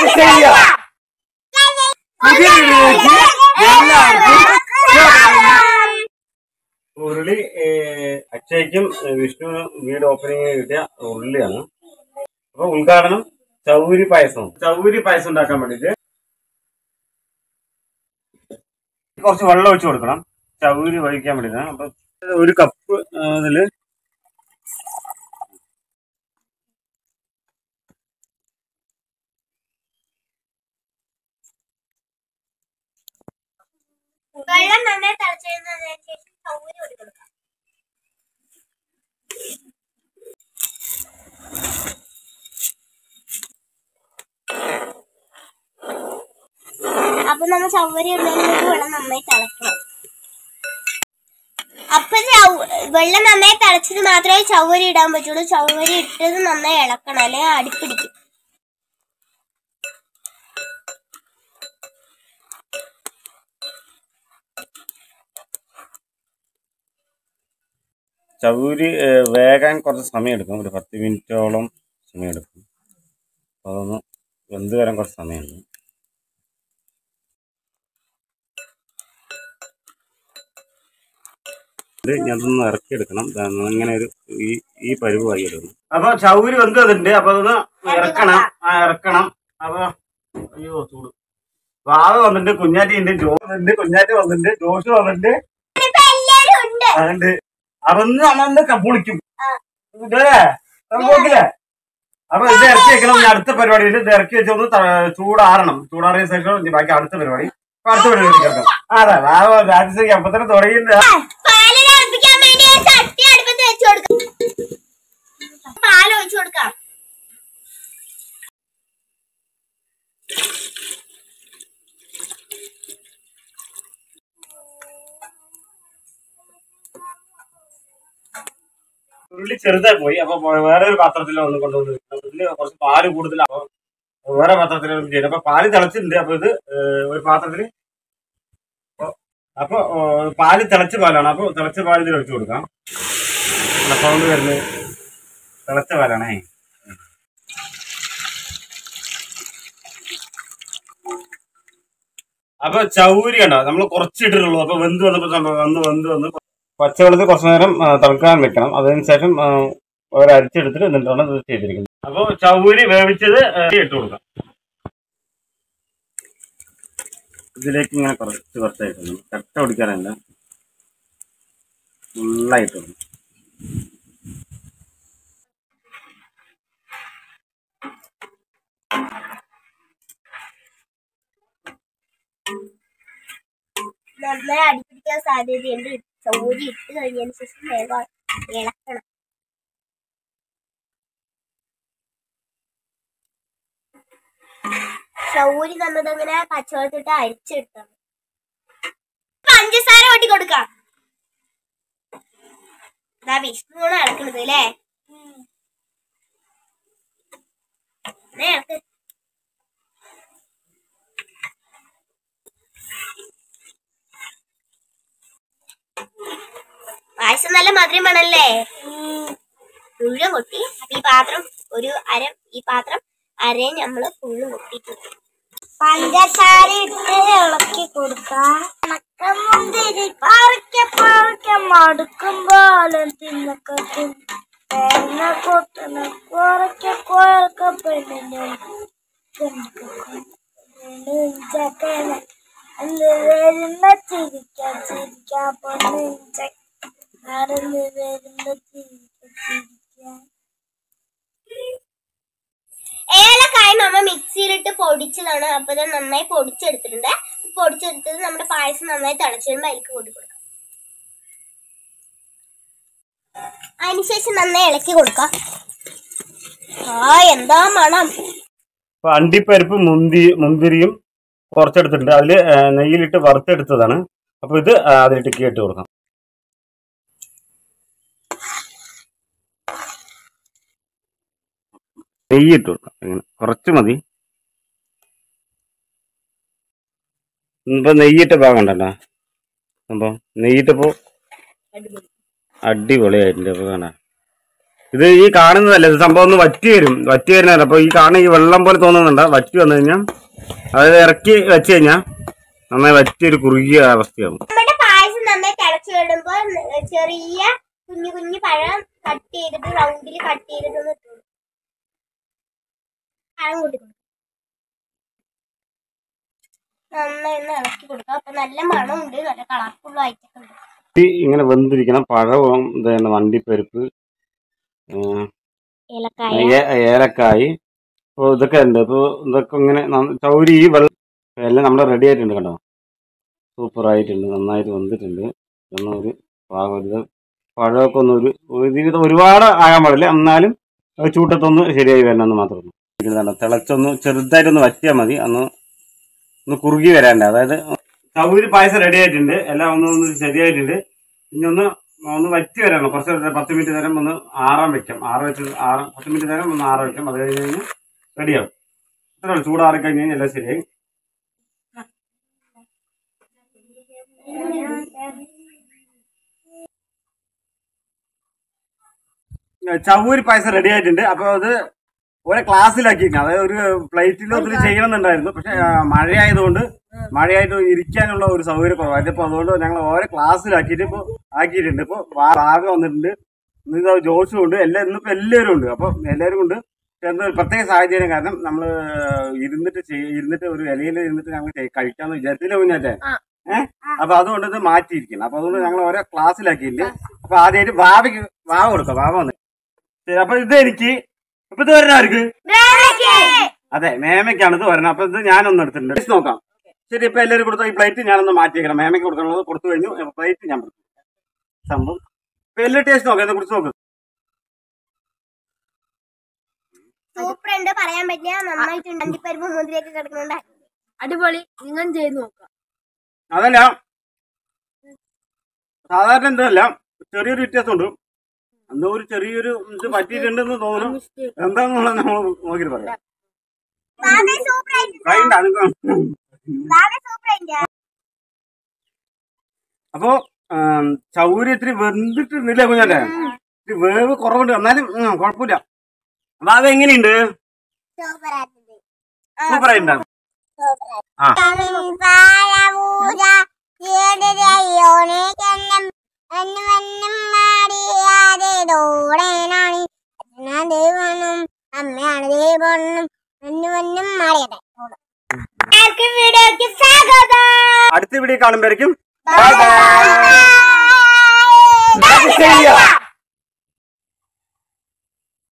ചെയ്യുക പുതിയ വീഡിയോയിലേക്ക് എല്ലാവർക്കും സ്വാഗതം. ഉരുളി ഏഹ്, അക്ഷയ്ക്കും ഏഹ്, വിഷ്ണുവിനും വീട് ഓപ്പണിംഗ് കിട്ടിയ ഉരുളിയാണ് അപ്പൊ ഉദ്ഘാടനം ചൗരി പായസം ചൗരി പായസം ഉണ്ടാക്കാൻ വേണ്ടിട്ട് കുറച്ച് വെള്ളം ഒഴിച്ചു കൊടുക്കണം ചൗരി ഒഴിക്കാൻ വേണ്ടിട്ടാണ് അപ്പൊ ഒരു കപ്പ് ഏഹ്, ഇതില് വെള്ളം നന്നായി തിളച്ചതിന് ശേഷം ചൗരി കൊടുക്കണം അപ്പൊ നമ്മൾ ചവരി ഇടുന്നതിന് വെള്ളം നന്നായി തിളക്കണം അപ്പൊ ചൗ- വെള്ളം നന്നായി തിളച്ചത് മാത്രമേ ചവരി ഇടാൻ പറ്റുള്ളൂ ചവരി ഇട്ടത് നന്നായി ഇളക്കണം അല്ലെങ്കിൽ അടിപ്പിടിക്കും ചൗരി ഏഹ്, വേകാൻ കുറച്ച് സമയം എടുക്കും ഒരു പത്ത് മിനിറ്റോളം സമയം എടുക്കും അപ്പൊ അതൊന്ന് വെന്ത് വരാൻ കുറച്ച് സമയമുണ്ട് ഇത് ഞാനൊന്ന് ഇറക്കി എടുക്കണം ദാ ഇങ്ങനെ ഒരു ഈ ഈ പരുവായി എടുക്കണം അപ്പൊ ചൗരി വെന്ത് വന്നിട്ടുണ്ട് അപ്പൊ അതൊന്ന് ഇറക്കണം ആ ഇറക്കണം അപ്പൊ അയ്യോ ചൂട് വാവ വന്നിട്ടുണ്ട് കുഞ്ഞാറ്റി ഉണ്ട് ജോ വന്നിട്ടുണ്ട് കുഞ്ഞാറ്റി വന്നിട്ടുണ്ട് ജോഷ് വന്നിട്ടുണ്ട് ഇപ്പൊ എല്ലാരും ഉണ്ട് അതുകൊണ്ട് അതൊന്ന് അമ്മ പൊളിക്കും ഇതല്ലേ പോക്കില്ലേ അപ്പൊ ഇത് ഇറക്കി വെക്കണം ഇനി അടുത്ത പരിപാടിയിൽ ഇത് ഇറക്കി വെച്ചൊന്ന് ത- ചൂടാറണം ചൂടാറിയ ശേഷം ഇനി ബാക്കി അടുത്ത പരിപാടി അപ്പൊ അടുത്ത പരിപാടി കേൾക്കാം അതെ രാജശ്രീ അപ്പൊ തന്നെ തുടങ്ങിയില്ല പാല് തിളപ്പിക്കാൻ വേണ്ടി ഒരു ചട്ടി അടുപ്പത്ത് വെച്ച് കൊടുക്കാം പാല് ഒഴിച്ചു കൊടുക്കാം ഉരുളി ചെറുതായി പോയി അപ്പൊ വേറെ ഒരു പാത്രത്തിൽ വന്ന് കൊണ്ടുവന്ന് വെക്കണം. ഇതില് കുറച്ച് പാല് കൂടുതലാവും വേറെ പാത്രത്തിൽ ചെയ്ത് അപ്പൊ പാല് തിളച്ചിട്ടുണ്ട് അപ്പൊ ഇത് ഏഹ്, ഒരു പാത്രത്തിൽ അപ്പൊ ഏഹ്, പാല് തിളച്ച പാലാണ് അപ്പൊ തിളച്ച പാല് ഇതിൽ ഒഴിച്ചു കൊടുക്കാം സൗണ്ട് വരുന്നത് തിളച്ച പാലാണേ അപ്പൊ ചൗരി ഉണ്ടോ നമ്മൾ കുറച്ചിട്ടിട്ടുള്ളൂ അപ്പൊ വെന്ത് വന്നപ്പോ സംഭവം വന്ന് വെന്ത് വന്ന് പച്ചവെള്ളത്തിൽ കുറച്ചു നേരം ആ, തിളക്കാൻ വെക്കണം അതിനുശേഷം ആ, ഒരു അരിച്ചെടുത്തിട്ട് എന്നിട്ടാണ് ഇത് ചെയ്തിരിക്കുന്നത് അപ്പൊ ചൗരി വേവിച്ചത് ആ, ഇട്ട് കൊടുക്കാം ഇതിലേക്ക് ഇങ്ങനെ കുറച്ച് കുറച്ചായിട്ട് ഇടണം. കട്ട പിടിക്കാനല്ല ഫുള്ളായിട്ട് ഇടണം. നന്നായി അടിപ്പിടിക്കാൻ സാധ്യതയുണ്ട് ചൗരി ഇട്ട് കഴിഞ്ഞതിന് ശേഷം വേഗം ഇളക്കണം ചൗരി നമ്മതങ്ങനെ പച്ചവെള്ളത്തിട്ട് അരിച്ചെടുത്താണ് പഞ്ചസാര കൊട്ടി കൊടുക്കാം ഇതാ വിഷ്ണുവാണ് ഇളക്കണത് അല്ലേ ദേ ഇളക്ക്. പായസം നല്ല മധുരം വേണല്ലേ മുഴുവൻ കൊട്ടി അപ്പൊ ഈ പാത്രം ഒരു അര ഈ പാത്രം അരയും നമ്മള് ഫുള്ള് കൊട്ടിട്ടുണ്ട് പഞ്ചസാര ഇട്ട് ഇളക്കി കൊടുക്കാം മുന്തിരി പറിക്ക പറിക്ക മടുക്കുമ്പോലും തിന്നക്കത്തും തേങ്ങ കൊത്തണ കുറയ്ക്ക കുഴക്ക പെണ്ണിനും ചക്കന അന്ന് വരുന്ന ചിരിക്കാൻ ചിരിക്കാൻ പൊണ്ണും നടന്ന് വരുന്ന ചിരിക്കാൻ ചിരിക്കാൻ ഏലക്കായ നമ്മ മിക്സിയിലിട്ട് പൊടിച്ചതാണ് അപ്പൊ ഇത് നന്നായി പൊടിച്ചെടുത്തിട്ടുണ്ട് പൊടിച്ചെടുത്തത് നമ്മുടെ പായസം നന്നായി തിളച്ചിടുമ്പോ അതിലേക്ക് കൂട്ടി കൊടുക്കാം അതിനുശേഷം നന്നായി ഇളക്കി കൊടുക്കാം ആ എന്താ മണം അപ്പൊ അണ്ടിപ്പരിപ്പ് മുന്തി മുന്തിരിയും കുറച്ചെടുത്തിട്ടുണ്ട് അതില് ആ, നെയ്യിലിട്ട് വറുത്തെടുത്തതാണ് അപ്പൊ ഇത് ആ, അതിലിട്ട് കേട്ട് കൊടുക്കാം നെയ്യ് ഇട്ട് കൊടുക്കാം ഇങ്ങനെ കുറച്ച് മതി ഇപ്പൊ നെയ്യിട്ട ഭാഗം ഉണ്ടല്ലോ സംഭവം നെയ്യിട്ടപ്പോ അടിപൊളിയായിട്ടുണ്ട് അപ്പൊ കാണാ ഇത് ഈ കാണുന്നതല്ല ഇത് സംഭവം ഒന്ന് വറ്റി വരും വറ്റി വരുന്നതല്ല അപ്പൊ ഈ കാണുന്ന ഈ വെള്ളം പോലെ തോന്നുന്നുണ്ട് വറ്റി വന്നു കഴിഞ്ഞാൽ അതായത് ഇറക്കി വെച്ച് കഴിഞ്ഞാൽ നന്നായി വറ്റി ഒരു കുറുകിയ അവസ്ഥയാകും നമ്മുടെ പായസം നന്നായി തിളച്ചു വിടുമ്പോ ചെറിയ കുഞ്ഞു കുഞ്ഞു പഴം കട്ട് ചെയ്തിട്ട് റൗണ്ടിൽ കട്ട് ചെയ്തിട്ട് ഒന്ന് ഇട്ടു കൊടുക്കും. പഴം കൂട്ടി കൊടുക്കും നന്നായി ഒന്ന് ഇളക്കി കൊടുക്കുക അപ്പൊ നല്ല മണമുണ്ട് നല്ല കളർഫുൾ ആയിട്ടൊക്കെ ഉണ്ട് ഈ ഇങ്ങനെ വെന്തിരിക്കണം പഴവും ഇതാണ് വണ്ടിപ്പരിപ്പ് ഉം, ഏലക്കായ ഏ- ഏലക്കായി ഇപ്പോൾ ഇതൊക്കെ ഉണ്ട് ഇപ്പോൾ ഇതൊക്കെ ഇങ്ങനെ ന- ചൗരി ഈ വെള്ളം എല്ലാം നമ്മുടെ റെഡി ആയിട്ടുണ്ട് കണ്ടോ സൂപ്പർ ആയിട്ടുണ്ട് നന്നായിട്ട് വെന്തിട്ടുണ്ട് ഒന്നും ഒരു പാകം ഇത് പഴമൊക്കെ ഒന്ന് ഒരു ഒരുവിധം ഒരുപാട് ആകാൻ പാടില്ല എന്നാലും അത് ചൂട്ടത്തൊന്ന് ശരിയായി വരണമെന്ന് മാത്രമേ ഇരിക്കുന്നതാണ് തിളച്ചൊന്ന് ചെറുതായിട്ടൊന്ന് വറ്റിയാൽ മതി ഒന്ന് ഒന്ന് കുറുകി വരാണ്ട് അതായത് ചൗരി പായസം റെഡി ആയിട്ടുണ്ട് എല്ലാം ഒന്ന് ഒന്ന് ശരിയായിട്ടുണ്ട് ഇനി ഒന്ന് ഒന്ന് വറ്റി വരണം കുറച്ച് നേരം പത്ത് മിനിറ്റ് നേരം ഒന്ന് ആറാൻ വെക്കാം ആറ് വെച്ച് ആറ് പത്ത് മിനിറ്റ് നേരം ഒന്ന് ആറ് വെക്കാം അത് കഴിഞ്ഞ് കഴിഞ്ഞാൽ റെഡിയാവും ഇത്ര ചൂടാറി കഴിഞ്ഞ് കഴിഞ്ഞാൽ എല്ലാം ശരിയായി ചവൂരി പായസം റെഡി ആയിട്ടുണ്ട് അപ്പൊ അത് ഓരോ ക്ലാസ്സിലാക്കിയിരിക്കണം അതായത് ഒരു പ്ലേറ്റിൽ ഒത്തിരി ചെയ്യണമെന്നുണ്ടായിരുന്നു പക്ഷെ ആ, മഴയായതുകൊണ്ട് മഴയായിട്ട് ഇരിക്കാനുള്ള ഒരു സൗകര്യം കുറവായിരുന്നു അപ്പൊ അതുകൊണ്ട് ഞങ്ങൾ ഓരോ ക്ലാസ്സിലാക്കിയിട്ട് ഇപ്പൊ ആക്കിയിട്ടുണ്ട് ഇപ്പൊ ഭാവി വന്നിട്ടുണ്ട് ഇന്ന് ജോഷും ഉണ്ട് എല്ലാം ഇന്നിപ്പോ എല്ലാവരും ഉണ്ട് അപ്പൊ എല്ലാവരും ഉണ്ട് പക്ഷെ എന്തോ ഒരു പ്രത്യേക സാഹചര്യം കാരണം നമ്മൾ ഇരുന്നിട്ട് ചെയ്യ- ഇരുന്നിട്ട് ഒരു ഇലയിൽ ഇരുന്നിട്ട് ഞങ്ങൾ ചെയ്- കഴിക്കാന്ന് വിചാരിച്ചില്ല കുഞ്ഞാറ്റെ ഏഹ് അപ്പൊ അതുകൊണ്ട് ഇത് മാറ്റിയിരിക്കണം അപ്പൊ അതുകൊണ്ട് ഞങ്ങൾ ഓരോ ക്ലാസ്സിലാക്കിയിട്ടുണ്ട് അപ്പൊ ആദ്യമായിട്ട് ഭാവിക്ക് വാവ കൊടുക്കാം വാവ വന്ന് ശരി അപ്പൊ ഇത് എനിക്ക് ഇപ്പൊ ഇത് വരുന്ന ആർക്ക് അതെ മേമയ്ക്കാണ് ഇത് വരണം അപ്പൊ ഇത് ഞാനൊന്ന് എടുത്തിട്ടുണ്ട് Taste നോക്കാം ശരി ഇപ്പൊ എല്ലാവരും കൊടുത്ത ഈ പ്ലേറ്റ് ഞാനൊന്ന് മാറ്റിയേക്കണം മേമയ്ക്ക് കൊടുക്കാനുള്ളത് കൊടുത്തു കഴിഞ്ഞു പ്ലേറ്റ് ഞാൻ കൊടുത്തു. സംഭവം ഇപ്പൊ എല്ലാ ടേസ്റ്റ് നോക്കാം ഇത് കുറിച്ച് നോക്ക് സൂപ്പർ ഉണ്ട് പറയാൻ പറ്റില്ല നന്നായിട്ടുണ്ട് അണ്ടിപ്പരിപ്പ് മുന്തിരിയൊക്കെ കിടക്കുന്നുണ്ട് അടിപൊളി നിങ്ങൾ ചെയ്ത് നോക്കാം അതല്ല സാധാരണ എന്തല്ല ചെറിയൊരു വ്യത്യാസമുണ്ട് എന്തോ ഒരു ചെറിയൊരു ഇത് പറ്റിയിട്ടുണ്ടെന്ന് തോന്നുന്നു എന്താണെന്നുള്ളത് നമ്മൾ നോക്കിയിട്ട് പറയാം സൂപ്പർ ആയിട്ടുണ്ട് കൈണ്ട് അനുഭവം സൂപ്പർ ആയിട്ടുണ്ട് അപ്പോ ആം, ചൗരി ഇത്തിരി വെന്തിട്ടിരുന്നില്ലേ കുഞ്ഞാറ്റെ ഇത്തിരി വേവ് കുറവുണ്ട് എന്നാലും ഉം, കുഴപ്പമില്ല അപ്പൊ അത് എങ്ങനെയുണ്ട് സൂപ്പർ ആയിട്ടുണ്ട് സൂപ്പർ ആയിട്ടുണ്ടാവും ആ. അമ്മയാണ് ദൈവം അന്നുവന്നും മാറിയട്ടെ വീഡിയോക്ക് സ്വാഗതം അടുത്ത വീഡിയോ കാണുമ്പോഴേക്കും Bye. Bye.